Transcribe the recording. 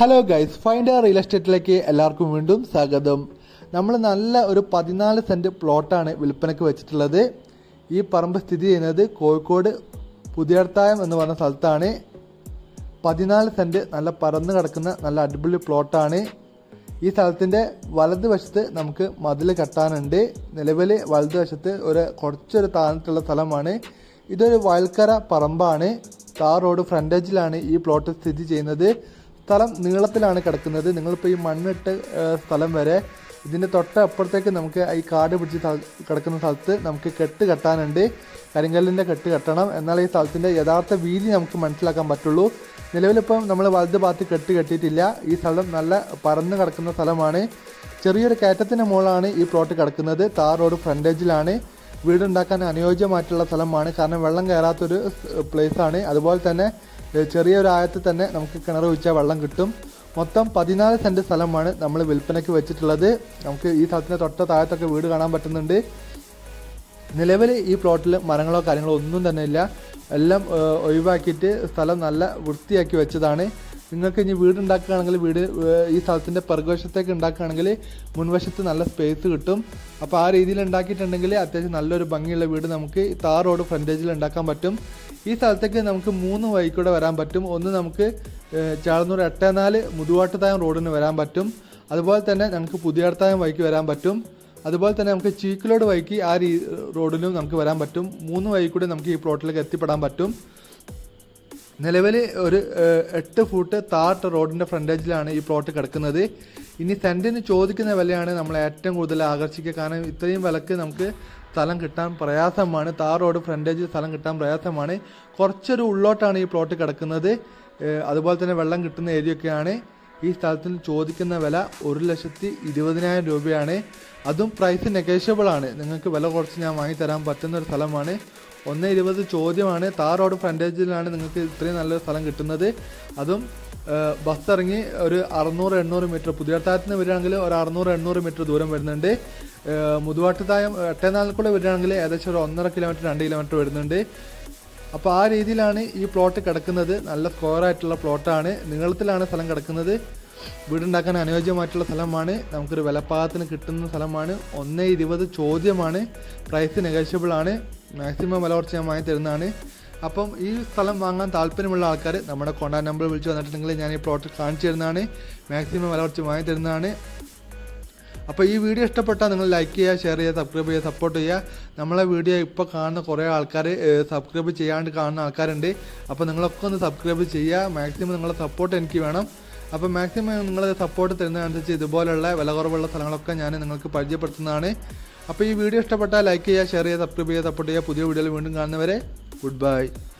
hello guys find real എസ്റ്റേറ്റിലേക്ക് എല്ലാവർക്കും വീണ്ടും സ്വാഗതം നമ്മൾ നല്ല ഒരു പതിനാല് സെൻറ്റ് പ്ലോട്ടാണ് വിൽപ്പനയ്ക്ക് വെച്ചിട്ടുള്ളത് ഈ പറമ്പ് സ്ഥിതി ചെയ്യുന്നത് കോഴിക്കോട് പുതിയർത്തായം എന്ന് പറഞ്ഞ സ്ഥലത്താണ് പതിനാല് സെൻറ്റ് നല്ല പരന്ന് കിടക്കുന്ന നല്ല അടിപൊളി പ്ലോട്ടാണ് ഈ സ്ഥലത്തിൻ്റെ വലതുവശത്ത് നമുക്ക് മതിൽ കെട്ടാനുണ്ട് നിലവിൽ വലതുവശത്ത് ഒരു കുറച്ചൊരു താഴ്ന്നിട്ടുള്ള സ്ഥലമാണ് ഇതൊരു വയൽക്കര പറമ്പാണ് താർ റോഡ് ഫ്രണ്ടേജിലാണ് ഈ പ്ലോട്ട് സ്ഥിതി ചെയ്യുന്നത് സ്ഥലം നീളത്തിലാണ് കിടക്കുന്നത് നിങ്ങളിപ്പോൾ ഈ മണ്ണിട്ട് ഏഹ്, സ്ഥലം വരെ ഇതിൻ്റെ തൊട്ട് അപ്പുറത്തേക്ക് നമുക്ക് ഈ കാട് പിടിച്ച് സ്ഥല- കിടക്കുന്ന സ്ഥലത്ത് നമുക്ക് കെട്ട് കെട്ടാനുണ്ട് കരിങ്കല്ലിൻ്റെ കെട്ട് കെട്ടണം എന്നാൽ ഈ സ്ഥലത്തിൻ്റെ യഥാർത്ഥ വീതി നമുക്ക് മനസ്സിലാക്കാൻ പറ്റുള്ളൂ നിലവിലിപ്പം നമ്മൾ വലത് ഭാഗത്ത് കെട്ട് കെട്ടിയിട്ടില്ല ഈ സ്ഥലം നല്ല പരന്ന് കിടക്കുന്ന സ്ഥലമാണ് ചെറിയൊരു കയറ്റത്തിൻ്റെ മുകളിലാണ് ഈ പ്ലോട്ട് കിടക്കുന്നത് താർ റോഡ് ഫ്രണ്ടേജിലാണ് വീടുണ്ടാക്കാൻ അനുയോജ്യമായിട്ടുള്ള സ്ഥലമാണ് കാരണം വെള്ളം കയറാത്തൊരു പ്ലേസ് ആണ് അതുപോലെ തന്നെ ഏഹ്, ചെറിയൊരു ആയത്തിൽ തന്നെ നമുക്ക് കിണർ വെച്ചാൽ വെള്ളം കിട്ടും മൊത്തം പതിനാല് സെൻറ്റ് സ്ഥലമാണ് നമ്മൾ വിൽപ്പനയ്ക്ക് വെച്ചിട്ടുള്ളത് നമുക്ക് ഈ സ്ഥലത്തിൻ്റെ തൊട്ട താഴത്തൊക്കെ വീട് കാണാൻ പറ്റുന്നുണ്ട് നിലവിൽ ഈ പ്ലോട്ടിൽ മരങ്ങളോ കാര്യങ്ങളോ ഒന്നും തന്നെ ഇല്ല എല്ലാം ഏഹ്, ഒഴിവാക്കിയിട്ട് സ്ഥലം നല്ല വൃത്തിയാക്കി വെച്ചതാണ് നിങ്ങൾക്ക് ഇനി വീട് ഉണ്ടാക്കുകയാണെങ്കിൽ വീട് ഏഹ്, ഈ സ്ഥലത്തിൻ്റെ പിറകുവശത്തേക്ക് ഉണ്ടാക്കുകയാണെങ്കിൽ മുൻവശത്ത് നല്ല സ്പേസ് കിട്ടും അപ്പോൾ ആ രീതിയിൽ ഉണ്ടാക്കിയിട്ടുണ്ടെങ്കിൽ അത്യാവശ്യം നല്ലൊരു ഭംഗിയുള്ള വീട് നമുക്ക് ഈ താർ റോഡ് ഫ്രണ്ടേജിൽ ഉണ്ടാക്കാൻ പറ്റും ഈ സ്ഥലത്തേക്ക് നമുക്ക് മൂന്ന് വഴിക്കൂടെ വരാൻ പറ്റും ഒന്ന് നമുക്ക് ഏഹ്, ചാളന്നൂർ എട്ടേനാല് മുതുവാട്ടുതായം റോഡിന് വരാൻ പറ്റും അതുപോലെ തന്നെ നമുക്ക് പുതിയടത്തായം വഴിക്ക് വരാൻ പറ്റും അതുപോലെ തന്നെ നമുക്ക് ചീക്കിലോട് വഴിക്ക് ആ രീ റോഡിലും നമുക്ക് വരാൻ പറ്റും മൂന്ന് വഴി കൂടി നമുക്ക് ഈ പ്ലോട്ടിലേക്ക് എത്തിപ്പെടാൻ പറ്റും നിലവിൽ ഒരു ഏഹ്, എട്ട് ഫുട്ട് താട്ട് റോഡിൻ്റെ ഫ്രണ്ടേജിലാണ് ഈ പ്ലോട്ട് കിടക്കുന്നത് ഇനി സെൻറ്റിന് ചോദിക്കുന്ന വിലയാണ് നമ്മളെ ഏറ്റവും കൂടുതൽ ആകർഷിക്കുക കാരണം ഇത്രയും വിലക്ക് നമുക്ക് സ്ഥലം കിട്ടാൻ പ്രയാസമാണ് താർ റോഡ് ഫ്രണ്ടേജിൽ സ്ഥലം കിട്ടാൻ പ്രയാസമാണ് കുറച്ചൊരു ഉള്ളോട്ടാണ് ഈ പ്ലോട്ട് കിടക്കുന്നത് ഏഹ്, അതുപോലെ തന്നെ വെള്ളം കിട്ടുന്ന ഏരിയയൊക്കെയാണ് ഈ സ്ഥലത്തിന് ചോദിക്കുന്ന വില ഒരു ലക്ഷത്തി ഇരുപതിനായിരം രൂപയാണ് അതും പ്രൈസ് നെഗോഷ്യബിൾ ആണ് നിങ്ങൾക്ക് വില കുറച്ച് ഞാൻ വാങ്ങി തരാൻ പറ്റുന്ന ഒരു സ്ഥലമാണ് ഒന്ന് ഇരുപത് ചോദ്യമാണ് താർ റോഡ് ഫ്രണ്ടേജിലാണ് നിങ്ങൾക്ക് ഇത്രയും നല്ലൊരു സ്ഥലം കിട്ടുന്നത് അതും ഏഹ്, ബസ് ഇറങ്ങി ഒരു അറുന്നൂറ് എണ്ണൂറ് മീറ്റർ പുതിയത്തായത്ത് നിന്ന് വരികയാണെങ്കിൽ ഒരു അറുന്നൂറ് എണ്ണൂറ് മീറ്റർ ദൂരം വരുന്നുണ്ട് ഏഹ്, മുതുവാട്ടുതായം എട്ടേനാലിൽ കൂടെ വരികയാണെങ്കിൽ ഏകദേശം ഒരു ഒന്നര കിലോമീറ്റർ രണ്ട് കിലോമീറ്റർ വരുന്നുണ്ട് അപ്പോൾ ആ രീതിയിലാണ് ഈ പ്ലോട്ട് കിടക്കുന്നത് നല്ല സ്ക്വയർ ആയിട്ടുള്ള പ്ലോട്ടാണ് നീളത്തിലാണ് സ്ഥലം കിടക്കുന്നത് വീടുണ്ടാക്കാൻ അനുയോജ്യമായിട്ടുള്ള സ്ഥലമാണ് നമുക്കൊരു വിലപ്പാകത്തിന് കിട്ടുന്ന സ്ഥലമാണ് ഒന്ന് ഇരുപത് ചോദ്യമാണ് പ്രൈസ് നെഗോഷ്യബിൾ ആണ് മാക്സിമം വില കുറച്ച് ഞാൻ വാങ്ങി തരുന്നതാണ് അപ്പം ഈ സ്ഥലം വാങ്ങാൻ താല്പര്യമുള്ള ആൾക്കാർ നമ്മുടെ കോൺടാക്ട് നമ്പർ വിളിച്ച് വന്നിട്ടുണ്ടെങ്കിൽ ഞാൻ ഈ പ്ലോട്ട് കാണിച്ചു തരുന്നതാണ് മാക്സിമം വില കുറച്ച് വാങ്ങി തരുന്നതാണ് അപ്പോൾ ഈ വീഡിയോ ഇഷ്ടപ്പെട്ടാൽ നിങ്ങൾ ലൈക്ക് ചെയ്യുക ഷെയർ ചെയ്യുക സബ്സ്ക്രൈബ് ചെയ്യുക സപ്പോർട്ട് ചെയ്യുക നമ്മളെ വീഡിയോ ഇപ്പോൾ കാണുന്ന കുറേ ആൾക്കാർ സബ്സ്ക്രൈബ് ചെയ്യാണ്ട് കാണുന്ന ആൾക്കാരുണ്ട് അപ്പോൾ നിങ്ങളൊക്കെ ഒന്ന് സബ്സ്ക്രൈബ് ചെയ്യുക മാക്സിമം നിങ്ങളെ സപ്പോർട്ട് എനിക്ക് വേണം അപ്പോൾ മാക്സിമം നിങ്ങൾ സപ്പോർട്ട് തരുന്നതനുസരിച്ച് ഇതുപോലുള്ള വില കുറവുള്ള സ്ഥലങ്ങളൊക്കെ ഞാൻ നിങ്ങൾക്ക് പരിചയപ്പെടുത്തുന്നതാണ് അപ്പോൾ ഈ വീഡിയോ ഇഷ്ടപ്പെട്ടാൽ ലൈക്ക് ചെയ്യുക ഷെയർ ചെയ്യുക സബ്സ്ക്രൈബ് ചെയ്യുക സപ്പോർട്ട് ചെയ്യുക പുതിയ വീഡിയോയിൽ വീണ്ടും കാണുന്നവരെ ഗുഡ് ബൈ